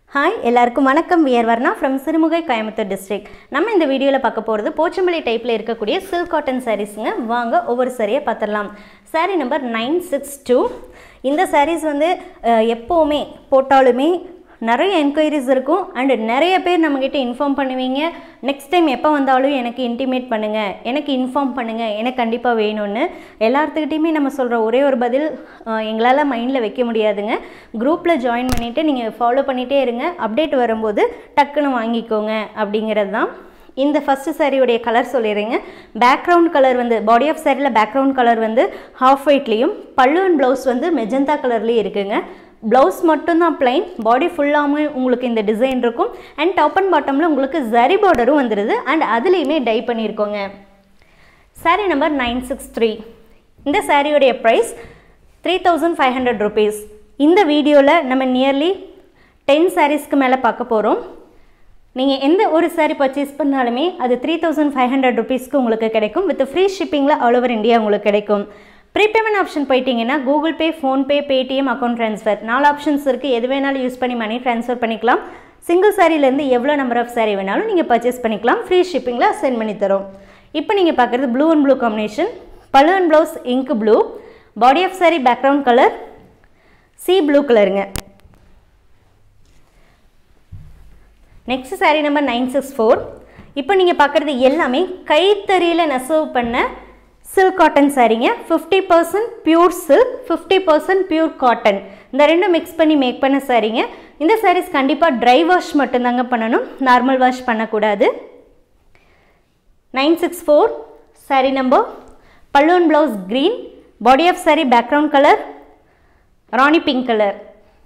hi எல்லாருக்கும் வணக்கம் we're Varna from Sirumugai Coimbatore district நம்ம இந்த வீடியோவில் பார்க்க போகிறது போச்சம்பள்ளி டைப்பில் இருக்கக்கூடிய சில்க் காட்டன் சாரீஸுங்க வாங்க ஒவ்வொரு சாரியை பார்த்துடலாம் saree number nine six two இந்த சாரீஸ் வந்து அஹ், எப்போவுமே போட்டாலுமே நிறைய என்கொயரிஸ் இருக்கும் அண்டு நிறைய பேர் நம்மக்கிட்ட இன்ஃபார்ம் பண்ணுவீங்க நெக்ஸ்ட் டைம் எப்போ வந்தாலும் எனக்கு இன்டிமேட் பண்ணுங்கள் எனக்கு இன்ஃபார்ம் பண்ணுங்கள் எனக்கு கண்டிப்பாக வேணும்னு எல்லாத்துக்கிட்டையுமே நம்ம சொல்கிற ஒரே ஒரு பதில் எங்களால் மைண்டில் வைக்க முடியாதுங்க குரூப்பில் ஜாயின் பண்ணிவிட்டு நீங்கள் ஃபாலோ பண்ணிகிட்டே இருங்க அப்டேட் வரும்போது டக்குன்னு வாங்கிக்கோங்க அப்படிங்கிறது தான் இந்த ஃபஸ்ட்டு சாரியுடைய கலர் சொல்லிடுறேங்க பேக்ரவுண்ட் கலர் வந்து பாடி ஆஃப் சாரியில் பேக்ரவுண்ட் கலர் வந்து ஹாஃப் ஒயிட்லேயும் பல்லு அண்ட் ப்ளவுஸ் வந்து மெஜந்தா கலர்லேயும் இருக்குங்க ப்ளவுஸ் மட்டும்தான் plain பாடி ஃபுல்லாமே உங்களுக்கு இந்த டிசைன் இருக்கும் அண்ட் டாப் அண்ட் பாட்டமில் உங்களுக்கு ஜரி பார்டரும் வந்துடுது அண்ட் அதுலேயுமே டை பண்ணியிருக்கோங்க saree number nine six three இந்த சாரியோடைய price three thousand five hundred rupees இந்த வீடியோவில் நம்ம நியர்லி டென் சாரீஸ்க்கு மேலே பார்க்க போகிறோம் நீங்கள் எந்த ஒரு saree பர்ச்சேஸ் பண்ணாலுமே அது த்ரீ தௌசண்ட் ஃபைவ் ஹண்ட்ரட் ருபீஸ்க்கு உங்களுக்கு கிடைக்கும் வித் ஃப்ரீ ஷிப்பிங்கில் ஆல் ஓவர் இந்தியா உங்களுக்கு கிடைக்கும் ப்ரீபேமெண்ட் ஆப்ஷன் போயிட்டீங்கன்னா Google Pay PhonePe Paytm account transfer நாலு ஆப்ஷன்ஸ் இருக்குது எது வேணாலும் யூஸ் பண்ணி மணி ட்ரான்ஸ்ஃபர் பண்ணிக்கலாம் சிங்கிள் சாரிலேருந்து எவ்வளோ நம்பர் ஆஃப் saree வேணாலும் நீங்கள் பர்ச்சேஸ் பண்ணிக்கலாம் ஃப்ரீ ஷிப்பிங்கில் சென்ட் பண்ணி தரோம் இப்போ நீங்கள் பார்க்குறது blue and blue combination pallu and blouse ink blue body of saree background colour sea blue கலருங்க next saree number nine six four இப்போ நீங்கள் பார்க்குறது எல்லாமே கைத்தறியில் நெசவு பண்ண சில்க் காட்டன் சாரீங்க fifty percent pure silk fifty percent pure cotton இந்த ரெண்டும் மிக்ஸ் பண்ணி மேக் பண்ண சாரீங்க இந்த sarees கண்டிப்பாக ட்ரை வாஷ் மட்டும்தாங்க பண்ணணும் நார்மல் வாஷ் பண்ணக்கூடாது nine six four saree number பல்லூன் blouse green body of saree background colour rani pink colour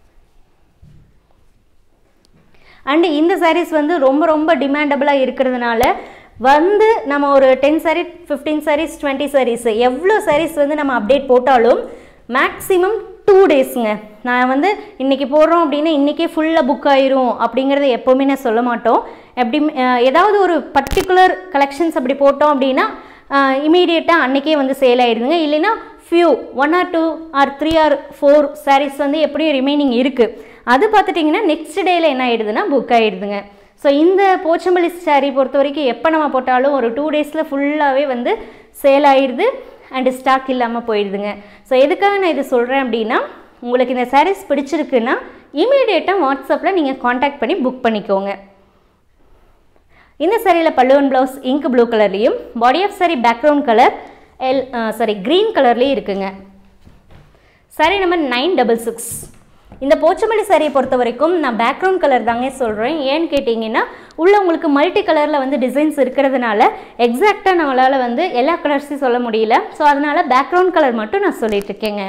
and இந்த sarees வந்து ரொம்ப ரொம்ப டிமாண்டபிளாக இருக்கிறதுனால வந்து நம்ம ஒரு ten saree fifteen sarees twenty sarees எவ்வளோ sarees வந்து நம்ம அப்டேட் போட்டாலும் மேக்ஸிமம் டூ டேஸுங்க நான் வந்து இன்றைக்கி போடுறோம் அப்படின்னா இன்றைக்கே ஃபுல்லாக புக் ஆயிரும் அப்படிங்கிறத எப்போவுமே நான் சொல்ல மாட்டோம் எப்படி அஹ், ஏதாவது ஒரு பர்டிகுலர் கலெக்ஷன்ஸ் அப்படி போட்டோம் அப்படின்னா இமீடியட்டாக அன்றைக்கே வந்து சேல் ஆயிடுதுங்க இல்லைன்னா few one or two or three or four sarees வந்து எப்படியும் ரிமைனிங் இருக்குது அது பார்த்துட்டிங்கன்னா நெக்ஸ்ட் டேயில் என்ன ஆயிடுதுன்னா புக் ஆயிடுதுங்க ஸோ இந்த போச்சம்பள்ளி saree பொறுத்த வரைக்கும் எப்போ நம்ம போட்டாலும் ஒரு டூ டேஸில் ஃபுல்லாகவே வந்து சேல் ஆயிடுது அண்டு ஸ்டாக் இல்லாமல் போயிடுதுங்க ஸோ எதுக்காக நான் இது சொல்கிறேன் அப்படின்னா உங்களுக்கு இந்த sarees பிடிச்சிருக்குன்னா இமீடியட்டாக வாட்ஸ்அப்பில் நீங்கள் காண்டாக்ட் பண்ணி புக் பண்ணிக்கோங்க இந்த சாரியில் பல்லுவன் ப்ளவுஸ் இங்க் ப்ளூ கலர்லேயும் body of saree background colour எல் சாரி க்ரீன் கலர்லேயும் இருக்குங்க saree number nine double six இந்த போச்சமல்லி சாரியை பொறுத்த வரைக்கும் நான் பேக்ரவுண்ட் கலர் தாங்க சொல்கிறேன் ஏன்னு கேட்டிங்கன்னா உள்ள உங்களுக்கு மல்டி கலரில் வந்து டிசைன்ஸ் இருக்கிறதுனால எக்ஸாக்டாக நம்மளால் வந்து எல்லா கலர்ஸையும் சொல்ல முடியல ஸோ அதனால் பேக்ரவுண்ட் கலர் மட்டும் நான் சொல்லிட்டு இருக்கேங்க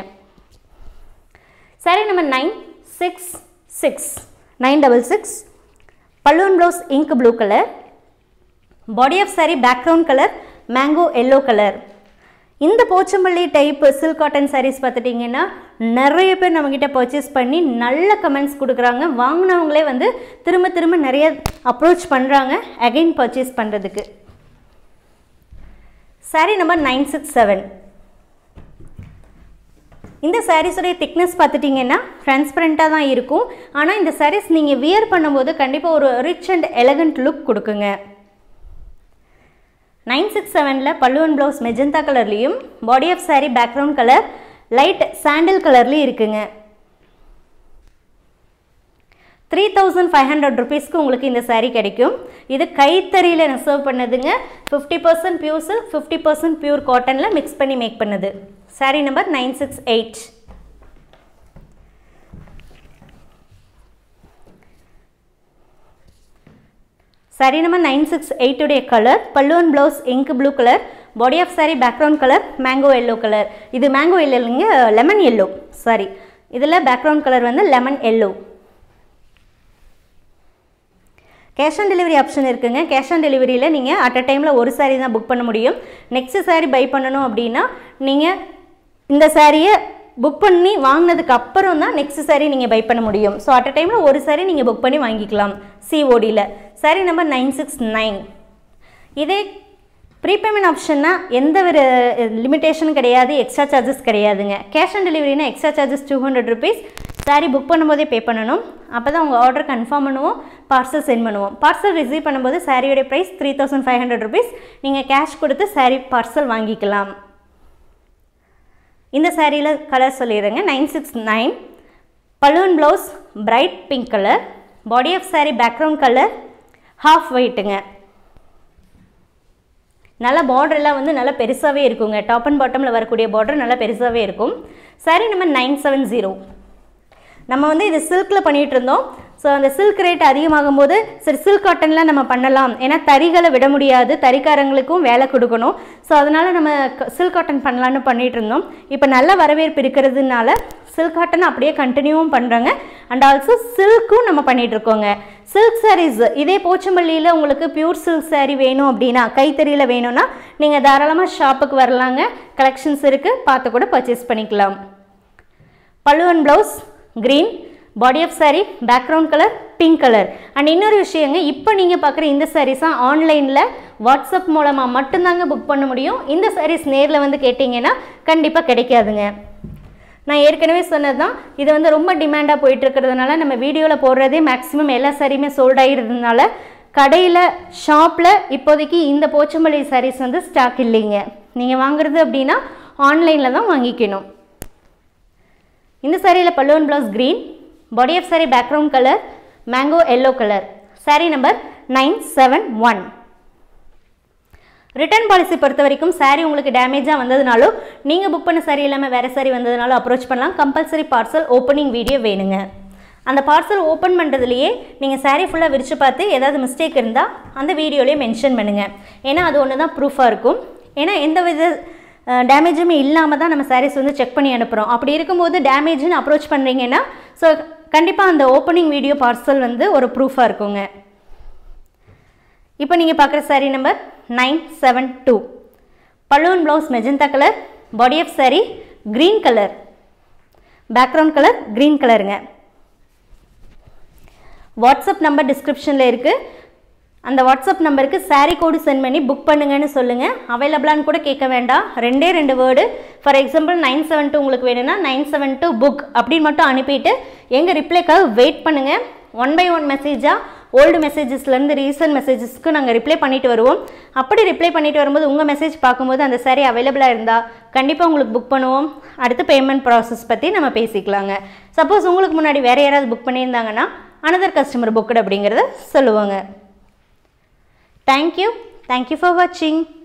saree number nine six six nine double six பல்லுவன் blouse ink blue colour body of saree background colour mango yellow colour இந்த Pochampally type silk cotton sarees பார்த்துட்டிங்கன்னா நிறைய பேர் நம்மக்கிட்ட பர்ச்சேஸ் பண்ணி நல்ல கமெண்ட்ஸ் கொடுக்குறாங்க வாங்கினவங்களே வந்து திரும்ப திரும்ப நிறைய அப்ரோச் பண்ணுறாங்க அகைன் பர்ச்சேஸ் பண்ணுறதுக்கு saree number nine six seven இந்த சாரீஸுடைய திக்னஸ் பார்த்துட்டிங்கன்னா டிரான்ஸ்பரண்ட்டாக தான் இருக்கும் ஆனால் இந்த sarees நீங்கள் வியர் பண்ணும்போது கண்டிப்பாக ஒரு ரிச் அண்ட் எலகண்ட் லுக் கொடுக்குங்க நைன் சிக்ஸ் செவனில் பல்லுவன் ப்ளவுஸ் மெஜந்தா கலர்லேயும் body of saree background colour light sandal கலர்லேயும் இருக்குங்க த்ரீ தௌசண்ட் ஃபைவ் ஹண்ட்ரட் ருபீஸ்க்கு உங்களுக்கு இந்த saree கிடைக்கும் இது கைத்தறியில் நெசவு பண்ணதுங்க fifty percent pure silk fifty percent pure காட்டனில் மிக்ஸ் பண்ணி மேக் பண்ணது saree number nine six eight saree number nine six எயிட்டுடைய கலர் பல்லுவன் blouse ink blue colour body of saree background colour mango yellow colour இது mango yellow இல்லைங்க lemon yellow saree இதில் background colour வந்து lemon yellow cash on delivery option இருக்குங்க cash on டெலிவரியில் நீங்கள் at அ டைமில் ஒரு saree தான் புக் பண்ண முடியும் நெக்ஸ்ட் saree பை பண்ணணும் அப்படின்னா நீங்கள் இந்த சாரியை புக் பண்ணி வாங்கினதுக்கு அப்புறம் தான் நெக்ஸ்ட் saree நீங்கள் பை பண்ண முடியும் ஸோ அட் அ டைமில் ஒரு saree நீங்கள் புக் பண்ணி வாங்கிக்கலாம் சிஓடியில் saree number nine six nine இதே ப்ரீபேமெண்ட் ஆப்ஷன்னா எந்த ஒரு லிமிட்டேஷனும் கிடையாது எக்ஸ்ட்ரா சார்ஜஸ் கிடையாதுங்க கேஷ் ஆன் டெலிவரினா extra charges two hundred rupees saree book பண்ணும்போதே பே பண்ணணும் அப்போ தான் உங்கள் ஆர்டர் கன்ஃபார்ம் பண்ணுவோம் பார்சல் சென்ட் பண்ணுவோம் பார்சல் ரிசீவ் பண்ணும்போது சாரியோடைய price three thousand five hundred rupees நீங்கள் கேஷ் கொடுத்து சாரீ பார்சல் வாங்கிக்கலாம் இந்த சாரியில் கலர் சொல்லிடுறேங்க நைன் சிக்ஸ் நைன் பலூன் blouse bright pink colour body of saree background colour half ஒயிட்டுங்க நல்லா பார்டர்லாம் வந்து நல்லா பெருசாகவே இருக்குங்க டாப் அண்ட் பாட்டமில் வரக்கூடிய பார்டர் நல்லா பெருசாகவே இருக்கும் saree number nine seven zero நம்ம வந்து இது சில்கில் பண்ணிகிட்டு இருந்தோம் ஸோ அந்த சில்க் ரேட் அதிகமாகும் போது சரி சில்க் காட்டனில் நம்ம பண்ணலாம் ஏன்னா தறிகளை விட முடியாது தறிக்காரங்களுக்கும் வேலை கொடுக்கணும் ஸோ அதனால் நம்ம சில்க் காட்டன் பண்ணலான்னு பண்ணிகிட்டு இருந்தோம் இப்போ நல்ல வரவேற்பு இருக்கிறதுனால சில்க் காட்டன் அப்படியே கண்டினியூவும் பண்ணுறாங்க அண்ட் ஆல்சோ சில்க்கும் நம்ம பண்ணிகிட்டு இருக்கோங்க சில்க் சாரீஸ் இதே போச்சம்பள்ளியில் உங்களுக்கு பியூர் சில்க் சாரீ வேணும் அப்படின்னா கைத்தறியில் வேணும்னா நீங்கள் தாராளமாக ஷாப்புக்கு வரலாங்க கலெக்ஷன்ஸ் இருக்குது பார்த்து கூட பர்ச்சேஸ் பண்ணிக்கலாம் பல்லுவன் blouse green body of saree background colour pink colour and இன்னொரு விஷயங்க இப்போ நீங்கள் பார்க்குற இந்த சாரீஸாக ஆன்லைனில் வாட்ஸ்அப் மூலமாக மட்டும்தாங்க புக் பண்ண முடியும் இந்த சாரீஸ் நேரில் வந்து கேட்டிங்கன்னா கண்டிப்பாக கிடைக்காதுங்க நான் ஏற்கனவே சொன்னது தான் இது வந்து ரொம்ப டிமாண்டாக போயிட்டு இருக்கிறதுனால நம்ம வீடியோவில் போடுறதே மேக்ஸிமம் எல்லா சாரியுமே சோல்ட் ஆகிருந்ததுனால கடையில் ஷாப்பில் இப்போதைக்கு இந்த போச்சம்பள்ளி சாரீஸ் வந்து ஸ்டாக் இல்லைங்க நீங்கள் வாங்குறது அப்படின்னா ஆன்லைனில் தான் வாங்கிக்கணும் இந்த சாரியில் பல்லுவன் blouse green body of saree background colour mango yellow colour saree number nine seven one return policy பொறுத்த வரைக்கும் சாரீ உங்களுக்கு டேமேஜாக வந்ததுனாலும் நீங்கள் புக் பண்ண சாரி இல்லாமல் வேறு சாரி வந்ததுனாலும் அப்ரோச் பண்ணலாம் கம்பல்சரி பார்சல் ஓப்பனிங் வீடியோ வேணுங்க அந்த பார்சல் ஓப்பன் பண்ணுறதுலையே நீங்கள் சாரீ ஃபுல்லாக விரித்து பார்த்து ஏதாவது மிஸ்டேக் இருந்தால் அந்த வீடியோலேயே மென்ஷன் பண்ணுங்கள் ஏன்னா அது ஒன்று தான் ப்ரூஃபாக இருக்கும் ஏன்னா எந்த வித டேமேஜுமே இல்லாமல் தான் நம்ம சாரீஸ் வந்து செக் பண்ணி அனுப்புகிறோம் அப்படி இருக்கும்போது டேமேஜ்னு அப்ரோச் பண்ணுறீங்கன்னா ஸோ கண்டிப்பாக அந்த ஓப்பனிங் வீடியோ பார்சல் வந்து ஒரு ப்ரூஃபாக இருக்குங்க இப்போ நீங்கள் பார்க்குற saree number nine seven two பலூன் blouse magenta colour body of saree green colour background colour green கலருங்க வாட்ஸ்அப் நம்பர் டிஸ்கிரிப்ஷனில் இருக்குது அந்த வாட்ஸ்அப் நம்பருக்கு சாரீ கோடு சென்ட் பண்ணி புக் பண்ணுங்கன்னு சொல்லுங்கள் அவைலபிளான்னு கூட கேட்க வேண்டாம் ரெண்டே ரெண்டு word for example nine seven two உங்களுக்கு வேணும்னா நைன் செவன் டூ புக் அப்படின்னு மட்டும் அனுப்பிட்டு எங்கள் ரிப்ளைக்காக வெயிட் பண்ணுங்கள் ஒன் பை ஒன் மெசேஜாக ஓல்டு மெசேஜஸ்லேருந்து ரீசன்ட் மெசேஜஸ்க்கு நாங்கள் ரிப்ளை பண்ணிட்டு வருவோம் அப்படி ரிப்ளை பண்ணிட்டு வரும்போது உங்கள் மெசேஜ் பார்க்கும்போது அந்த சாரீ அவைலபிளாக இருந்தால் கண்டிப்பாக உங்களுக்கு புக் பண்ணுவோம் அடுத்து பேமெண்ட் ப்ராசஸ் பற்றி நம்ம பேசிக்கலாங்க சப்போஸ் உங்களுக்கு முன்னாடி வேறு யாராவது புக் பண்ணியிருந்தாங்கன்னா அனதர் கஸ்டமர் புக்கடு அப்படிங்கிறத சொல்லுவாங்க தேங்க்யூ தேங்க்யூ ஃபார் வாட்சிங்